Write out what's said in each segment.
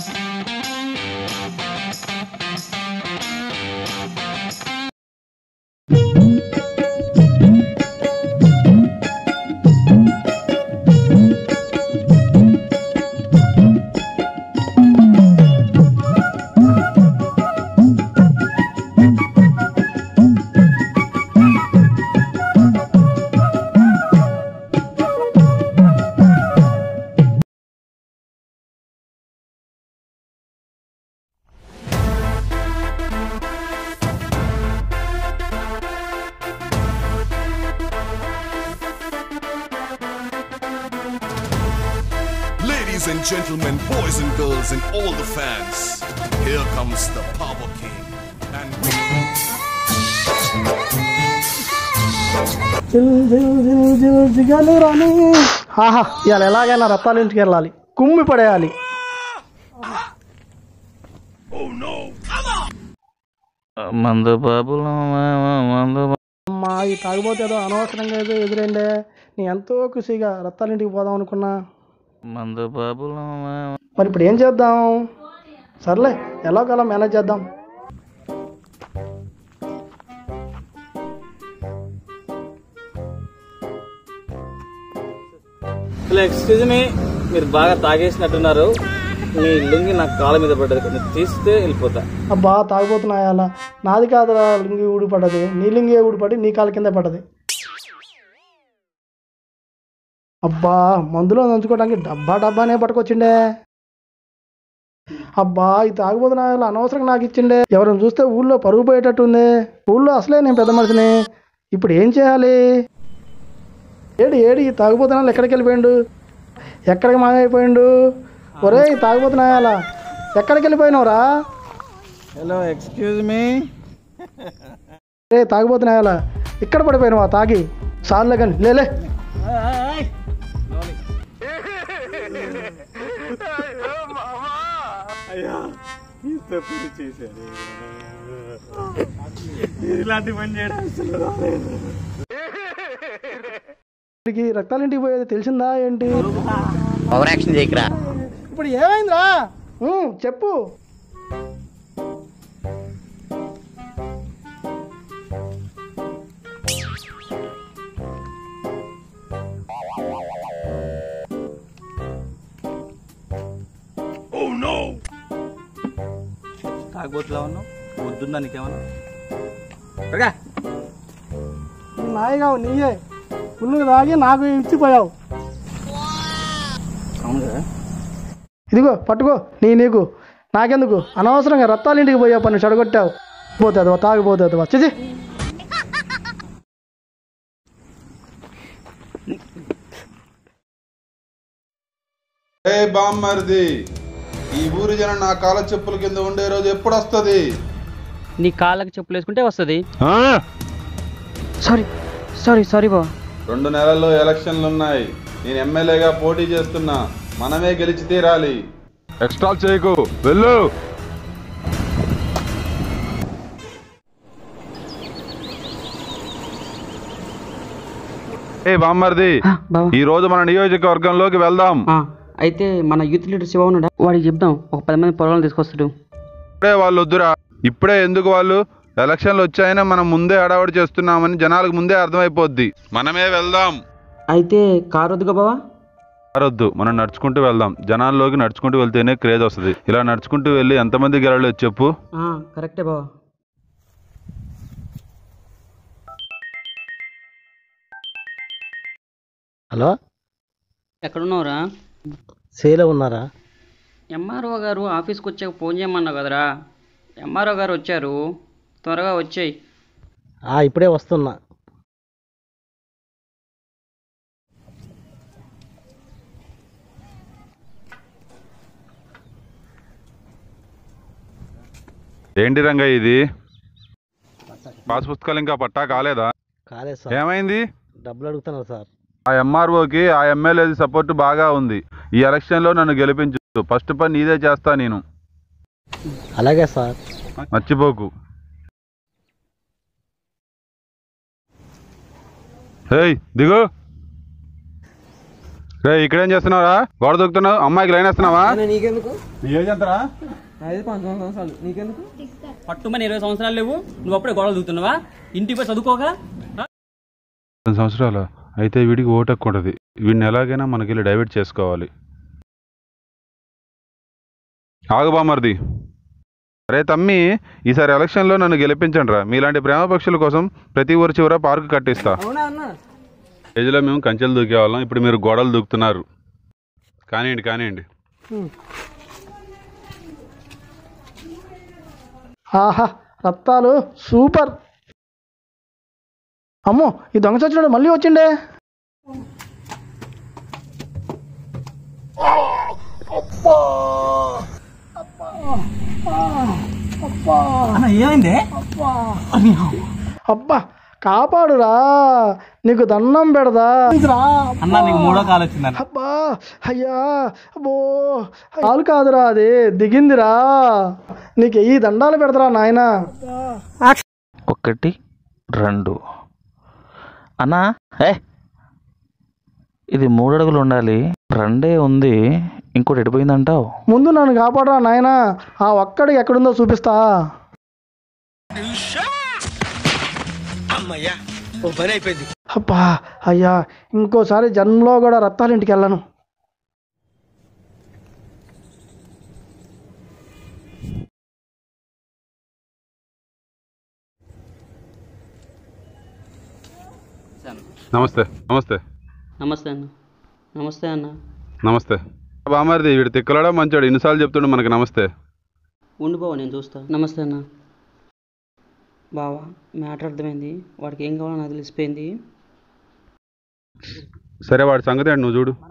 Ladies and gentlemen, boys and girls, and all the fans, here comes the Power King. And జిల్ జిల్ జిల్ జిల్ జిగలు రాని ఆహా ఇవాళ ఎలాగైనా రత్తాల ఇంటికి వెళ్ళాలి కుమ్మి పడేయాలి మందు బాబులు మందు అమ్మా ఈ తాగిపోతే ఏదో అనవసరంగా ఏదో ఎదురైందే నీ ఎంతో ఖుషిగా రత్తాల ఇంటికి పోదాం అనుకున్నా మందు బాబులు మరి ఇప్పుడు ఏం చేద్దాం సర్లే ఎలాగోలా మేనేజ్ చేద్దాం హలో ఎక్స్క్యూజ్ మీ మీరు బాగా తాగేసినట్టున్నారు మీ లుంగి నాకు కాళ్ళ మీద పడ్డది కొంచెం తీస్తే వెళ్ళిపోతా అబ్బా తాగిపోతున్నాయా అలా నాది కాదురా లింగి ఊడిపడ్డది నీ లింగి ఊడిపడి నీ కాలు కింద పడ్డది అబ్బా మందులో నంచుకోవడానికి డబ్బా డబ్బానే పట్టుకొచ్చిండే అబ్బా ఈ తాగిపోతున్నాయా అనవసరంగా నాకు ఇచ్చిండే ఎవరిని చూస్తే ఊళ్ళో పరుగు పోయేటట్టుంది ఊళ్ళో అసలే నేను పెద్ద మనిషిని ఇప్పుడు ఏం చేయాలి ఏడు ఏడు ఈ తాగిపోతున్నాళ్ళు ఎక్కడికి వెళ్ళిపోయిండు ఎక్కడికి మాయమైపోయిండు ఒరే ఈ తాగిపోతున్నాయాలా ఎక్కడికి వెళ్ళిపోయినావురా హలో ఎక్స్క్యూజ్ మీ ఏ తాగిపోతున్నాయాలా ఇక్కడ పడిపోయినావా తాగి సార్లే కానీ లేలే ఇలాంటి పని చేయడం ఇక్కడికి రక్తాలింటికి పోయేది తెలిసిందా ఏంటి ఓవర్ యాక్షన్ చేయకరా ఇప్పుడు ఏమైందిరా ఉమ్, చెప్పు తాగబోతులా ఉన్నావు వద్దుందా నీకేమన్నా నాయగావు నీయే ఫుల్గా తాగి నాకు ఇచ్చిపోయావు అవునుగా ఇదిగో పట్టుకో నీ నీకు నాకెందుకు అనవసరంగా రత్తాలింటికి పోయావు పని చెడగొట్టావు పోతుంది తాగిపోతుంది వచ్చేసి ఏ బామ్మర్ది ఈ ఊరి జనం నా కాల చెప్పుల కింద ఉండే రోజు ఎప్పుడు వస్తుంది నీ కాళ్ళకి చెప్పులు వేసుకుంటే వస్తుంది సారీ సారీ సారీ బా రెండు నెలల్లో ఎలక్షన్లు ఉన్నాయి నేను ఎమ్మెల్యేగా పోటీ చేస్తున్నా మనమే గెలిచి తీరాలి ఎక్స్ట్రా చేయకు వెళ్ళు ఏ బామ్మర్ది బావా ఈ రోజు మన నియోజకవర్గంలోకి వెళ్దాం ఆ, అయితే మన యూత్ లీడర్ శివ ఉన్నాడా వాడికి చెప్దాం ఒక పది మంది పొలాలను తీసుకొస్తాడు ఇప్పుడే వాళ్ళు వద్దురా ఇప్పుడే ఎందుకు వాళ్ళు ఎలక్షన్లు వచ్చాయని మనం ముందే హడావడి చేస్తున్నామని జనాలకు ముందే అర్థమైపోద్ది మనమే వెళ్దాం అయితే కారు వద్దుగా బావా మారొద్దు మనం నడుచుకుంటూ వెళ్దాం జనాల్లోకి నడుచుకుంటూ వెళ్తేనే క్రేజ్ వస్తుంది ఇలా నడుచుకుంటూ వెళ్ళి ఎంతమంది గెలలేదు చెప్పు ఆ, కరెక్టే బావా హలో ఎక్కడున్నావురా సేలో ఉన్నారా ఎంఆర్ఓ గారు ఆఫీస్కి వచ్చాక ఫోన్ చేయమన్నావు కదరా ఎంఆర్ఓ గారు వచ్చారు త్వరగా వచ్చాయి ఆ, ఇప్పుడే వస్తున్నా ఏంటి రంగా ఇది పాస్ పుస్తకాలు ఇంకా పట్టా కాలేదా కాలేదు సార్ ఏమైంది డబ్బులు అడుగుతున్నారు సార్ ఆ ఎంఆర్ఓకి ఆ ఎమ్మెల్యేది సపోర్ట్ బాగా ఉంది ఈ ఎలక్షన్లో నన్ను గెలిపించు ఫస్ట్ పని నీదే చేస్తా నేను అలాగే సార్ మర్చిపోకు హేయ్ దిగు రే ఇక్కడేం చేస్తున్నావురా గోడ దూకుతున్నావు అమ్మాయికి లైన్ వేస్తున్నావా నీకెందుకు ఏం చేస్తారా ఐదు పంతొమ్మిది సంవత్సరాలు నీకెందుకు పట్టుమని ఇరవై సంవత్సరాలు లేవు నువ్వు అప్పుడే గొడవలు దిగుతున్నావా ఇంటికి పోయి చదువుకోగా పది సంవత్సరాలు అయితే వీడికి ఓటు ఎక్కువ ఉంటుంది వీడిని ఎలాగైనా మనకెళ్ళి డైవర్ట్ చేసుకోవాలి ఆగబామర్ది అరే తమ్మి ఈసారి ఎలక్షన్లో నన్ను గెలిపించండి రా మీలాంటి ప్రేమ పక్షుల కోసం ప్రతి ఊరి చివర పార్కు కట్టిస్తా అవునా అన్న ఏజ్లో మేము కంచెలు దూకేవాళ్ళం ఇప్పుడు మీరు గోడలు దూకుతున్నారు కానివ్వండి కానివ్వండి ఆహా రత్తాలు సూపర్ అమ్మో ఈ దొంగ చచ్చినాడు మళ్ళీ వచ్చిండే అన్న ఏమైంది అబ్బా కాపాడురా నీకు దండం పెడదా అన్న నీకు మూడో కాలు వచ్చిందన్న అబ్బా అయ్యా అబ్బో కాలు కాదురా అది దిగిందిరా నీకు ఈ దండాలు పెడతారా నాయనా ఒకటి రెండు అన్నా ఏ ఇది మూడు అడుగులు ఉండాలి రెండే ఉంది ఇంకోటి ఎడిపోయిందంటావు ముందు నన్ను కాపాడరా నాయనా ఆ ఒక్కడికి ఎక్కడుందో చూపిస్తా అబ్బా అయ్యా ఇంకోసారి జన్మలో కూడా రత్తాలు ఇంటికి వెళ్ళను నమస్తే నమస్తే నమస్తే అన్న నమస్తే అన్న నమస్తే బామర్ది వీడు తిక్కలాడా మంచాడు ఇన్నిసార్లు చెప్తుండే మనకి నమస్తే ఉండిపోవా నేను చూస్తా నమస్తే అన్న బావా మ్యాటర్ అర్థమైంది వాడికి ఏం కావాలో నాకు తెలిసిపోయింది సరే వాడి సంగతి ఏంటి నువ్వు చూడు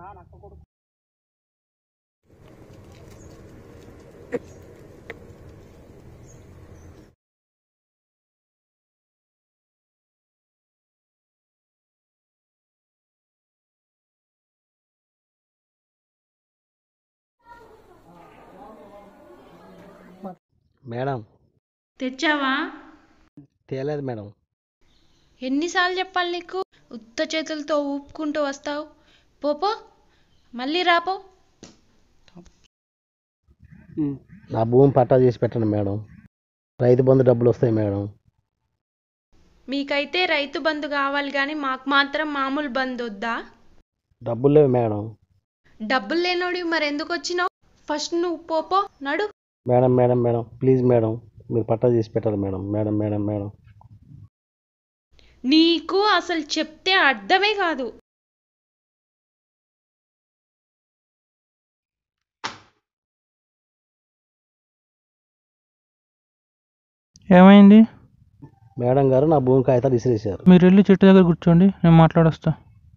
మేడం తెచ్చావా తేలేదు మేడం ఎన్నిసార్లు చెప్పాలి నీకు ఉత్త చేతులతో ఊపుకుంటూ వస్తావు పోపో మళ్ళీ రాపో నా భూమి పట్టా చేసి పెట్టండి మేడం రైతు బంధు డబ్బులు వస్తాయి మేడం మీకైతే రైతు బంధు కావాలి కానీ మాకు మాత్రం మామూలు బంధు వద్దా డబ్బులు లేవు మేడం డబ్బులు లేనోడి మరి ఎందుకు వచ్చినావు ఫస్ట్ నువ్వు పోపో నడు madam madam madam please madam మీరు పట్టా చేసి పెట్టాలి మేడం మేడం మేడం మేడం నీకు అసలు చెప్తే అర్థమే కాదు ఏమైంది మేడం గారు నా భూమి కాగితాలు విసిరేశారు మీరు వెళ్ళి చెట్టు దగ్గర కూర్చోండి నేను మాట్లాడొస్తా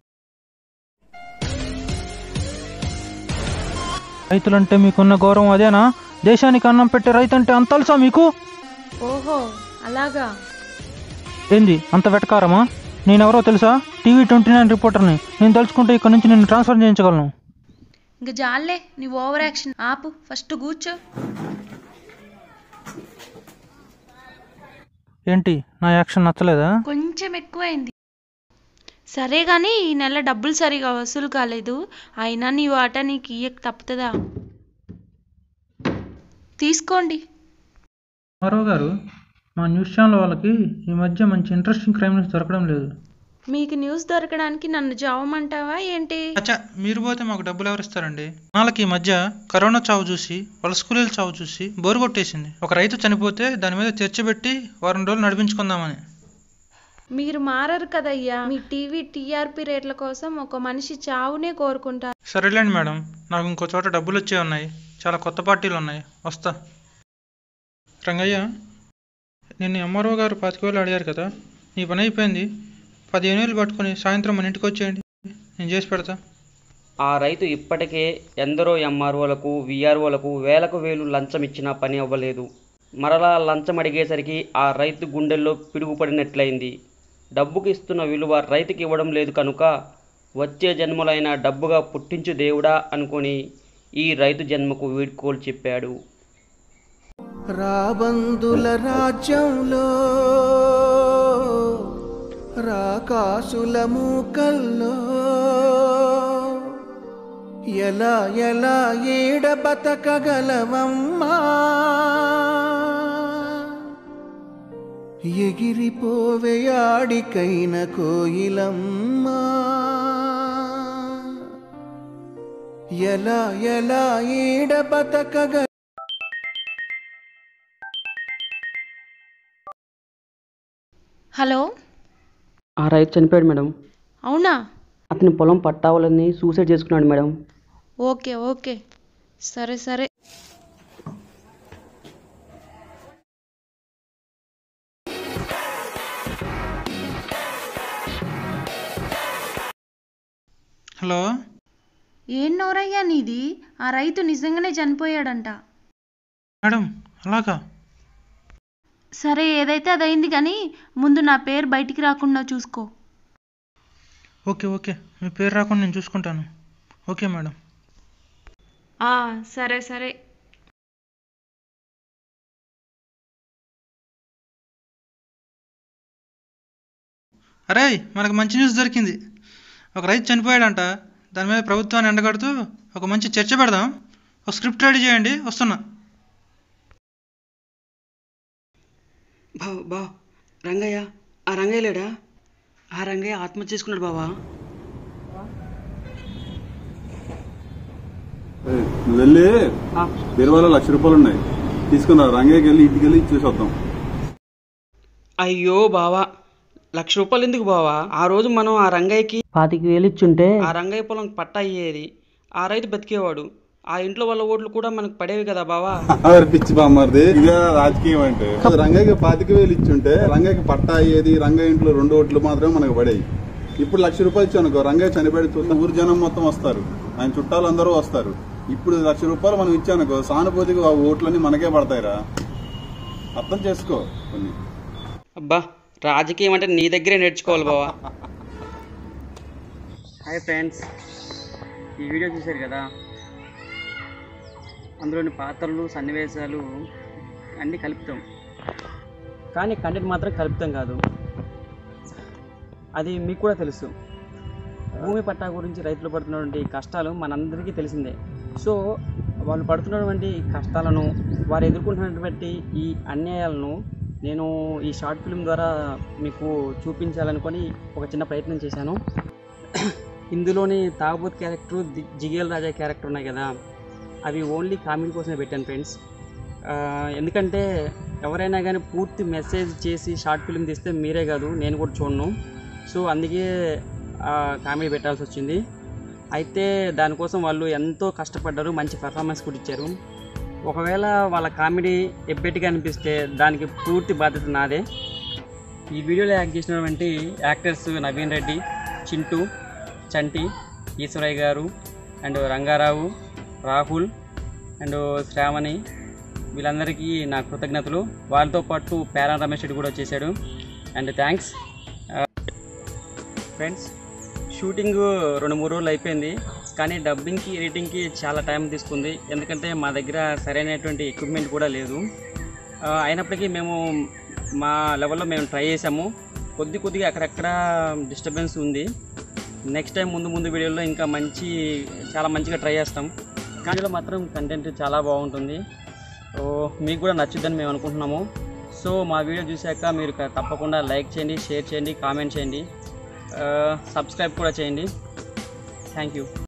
రైతులంటే మీకున్న గౌరవం అదేనా దేశానికి అన్నం పెట్టే రైతు అంటే అంత తెలుసా మీకు ఓహో అలాగా ఏంది అంత వెటకారమా నేనెవరో తెలుసా టీవీ ట్వంటీ నైన్ రిపోర్టర్ని నేను తలుచుకుంటే ఇక్కడ నుంచి నేను ట్రాన్స్ఫర్ చేయించగలను ఇంక జాలే నీ ఓవర్ యాక్షన్ ఆపు ఫస్ట్ కూర్చో ఏంటి నా యాక్షన్ నచ్చలేదా కొంచెం ఎక్కువైంది సరే కానీ ఈ నెల డబ్బులు సరిగా వసూలు కాలేదు అయినా నీ వాటా నీకు ఇయ్యక తప్పుతుందా తీసుకోండి మరో గారు మా న్యూస్ ఛానల్ వాళ్ళకి ఈ మధ్య మంచి ఇంట్రెస్టింగ్ క్రైమ్ న్యూస్ దొరకడం లేదు మీకు న్యూస్ దొరకడానికి నన్ను జావమంటావా ఏంటి అచ్చా మీరు పోతే మాకు డబ్బులు ఎవరు ఇస్తారండి వాళ్ళకి ఈ మధ్య కరోనా చావు చూసి వాళ్ళ స్కూలీల చావు చూసి బోరు కొట్టేసింది ఒక రైతు చనిపోతే దాని మీద చర్చ పెట్టి వారం రోజులు నడిపించుకుందామని మీరు మారరు కదయ్యా మీ టీవీ టీఆర్పీ రేట్ల కోసం ఒక మనిషి చావునే కోరుకుంటారు సరేలేండి మేడం నాకు ఇంకో చోట డబ్బులు వచ్చే ఉన్నాయి చాలా కొత్త పార్టీలు ఉన్నాయి వస్తా రంగయ్య నిన్ను ఎంఆర్ఓ గారు పాతిక వేలు అడిగారు కదా నీ పని అయిపోయింది పదిహేను వేలు పట్టుకొని సాయంత్రం మన ఇంటికి వచ్చేయండి నేను చేసి పెడతా ఆ రైతు ఇప్పటికే ఎందరో ఎంఆర్ఓలకు విఆర్ఓలకు వేలకు వేలు లంచం ఇచ్చినా పని అవ్వలేదు మరలా లంచం అడిగేసరికి ఆ రైతు గుండెల్లో పిడుగుపడినట్లయింది డబ్బుకి ఇస్తున్న విలువ రైతుకి ఇవ్వడం లేదు కనుక వచ్చే జన్మలైన డబ్బుగా పుట్టించు దేవుడా అనుకొని ఈ రైతు జన్మకు వీడ్కోలు చెప్పాడు రాబందుల రాజ్యంలో రాకాసుల మూకల్లో ఎలా ఎలా ఏడ బతకగలవమ్మా ఎగిరిపోవే ఆడికైన కోయిలమ్మా ఎలా ఎలా ఏడ బతకగ హలో ఆ రైతు చనిపోయాడు మేడం అవునా అతని పొలం పట్టావాలని సూసైడ్ చేసుకున్నాడు మేడం ఓకే ఓకే సరే సరే హలో ఏం నోరయ్యా నీది ఆ రైతు నిజంగానే చనిపోయాడంట మేడం అలాగా సరే ఏదైతే అదైంది కానీ ముందు నా పేరు బయటికి రాకుండా చూసుకో ఓకే ఓకే మీ పేరు రాకుండా నేను చూసుకుంటాను ఓకే మేడం ఆ, సరే సరే అరే మనకు మంచి న్యూస్ దొరికింది ఒక రైతు చనిపోయాడంట దాని మీద ప్రభుత్వాన్ని ఎండగడుతూ ఒక మంచి చర్చ పెడదాం ఒక స్క్రిప్ట్ రెడీ చేయండి వస్తున్నా బా బా రంగయ్య ఆ రంగయ్య లేడా ఆ రంగయ్య ఆత్మహత్య చేసుకున్నాడు బావా నువ్వు వెళ్ళి బీరువాలో లక్ష రూపాయలు ఉన్నాయి తీసుకున్నా రంగయ్యకి వెళ్ళి ఇంటికి వెళ్ళి ఇచ్చేసి వద్దాం అయ్యో బావా లక్ష రూపాయలు ఎందుకు బావా ఆ రోజు మనం ఆ రంగయ్యకి పాతికి వేలు ఇచ్చుంటే ఆ రంగయ్య పొలం పట్ట అయ్యేది ఆ రైతు బతికేవాడు ఆ ఇంట్లో వాళ్ళ ఓట్లు కూడా మనకు పడేవి కదా బావా ఎవరి పిచ్చి బామ్మది ఇదే రాజకీయం అంటే రంగయ్యకి పాతిక వేలు ఇచ్చుంటే రంగయ్యకి పట్టా అయ్యేది రంగయ్య ఇంట్లో రెండు ఓట్లు మాత్రమే మనకు పడేవి ఇప్పుడు లక్ష రూపాయలు ఇచ్చాను అనుకో రంగయ్య చనిపోయి చూస్తే ఊరు జనం మొత్తం వస్తారు ఆయన చుట్టాలు అందరూ వస్తారు ఇప్పుడు లక్ష రూపాయలు మనం ఇచ్చానుకో సానుభూతికి ఆ ఓట్లన్నీ మనకే పడతాయిరా అర్థం చేసుకో కొన్ని అబ్బా రాజకీయం అంటే నీ దగ్గరే నేర్చుకోవాలి బావా హాయ్ ఫ్రెండ్స్ ఈ వీడియో చూశారు కదా అందులోని పాత్రలు సన్నివేశాలు అన్నీ కలుపుతాం కానీ కంటెంట్ మాత్రం కలుపుతాం కాదు అది మీకు కూడా తెలుసు భూమి పట్టా గురించి రైతులు పడుతున్నటువంటి కష్టాలు మనందరికీ తెలిసిందే సో వాళ్ళు పడుతున్నటువంటి కష్టాలను వారు ఎదుర్కొంటున్నటువంటి ఈ అన్యాయాలను నేను ఈ షార్ట్ ఫిల్మ్ ద్వారా మీకు చూపించాలనుకొని ఒక చిన్న ప్రయత్నం చేశాను ఇందులోని తాగుబోత్ క్యారెక్టర్ జిగేల్ రాజా క్యారెక్టర్ ఉన్నాయి కదా అవి ఓన్లీ కామెడీ కోసమే పెట్టాను ఫ్రెండ్స్ ఎందుకంటే ఎవరైనా కానీ పూర్తి మెసేజ్ చేసి షార్ట్ ఫిల్మ్ తీస్తే మీరే కాదు నేను కూడా చూడను సో అందుకే కామెడీ పెట్టాల్సి వచ్చింది అయితే దానికోసం వాళ్ళు ఎంతో కష్టపడ్డారు మంచి పర్ఫార్మెన్స్ కూడా ఇచ్చారు ఒకవేళ వాళ్ళ కామెడీ ఎబ్బెట్టిగా అనిపిస్తే దానికి పూర్తి బాధ్యత నాదే ఈ వీడియోలో యాక్ట్ చేసినటువంటి actors Naveen Reddy Chintu Chanti Eshwaraiah garu and Rangarao Rahul and Sravani వీళ్ళందరికీ నా కృతజ్ఞతలు వాళ్ళతో పాటు పేరా రమేష్ రెడ్డి కూడా వచ్చేసాడు అండ్ థ్యాంక్స్ ఫ్రెండ్స్ షూటింగ్ రెండు మూడు రోజులు అయిపోయింది కానీ డబ్బింగ్కి ఎడిటింగ్కి చాలా టైం తీసుకుంది ఎందుకంటే మా దగ్గర సరైనటువంటి ఎక్విప్మెంట్ కూడా లేదు ఆ, అయినప్పటికీ మేము మా లెవెల్లో మేము ట్రై చేసాము కొద్ది కొద్దిగా అక్కడక్కడ డిస్టర్బెన్స్ ఉంది నెక్స్ట్ టైం ముందు ముందు వీడియోలో ఇంకా మంచి చాలా మంచిగా ట్రై చేస్తాం కానీ మాత్రం కంటెంట్ చాలా బాగుంటుంది సో మీకు కూడా నచ్చుద్దని మేము అనుకుంటున్నాము సో మా వీడియో చూశాక మీరు క- తప్పకుండా లైక్ చేయండి షేర్ చేయండి కామెంట్ చేయండి సబ్స్క్రైబ్ కూడా చేయండి థ్యాంక్ యూ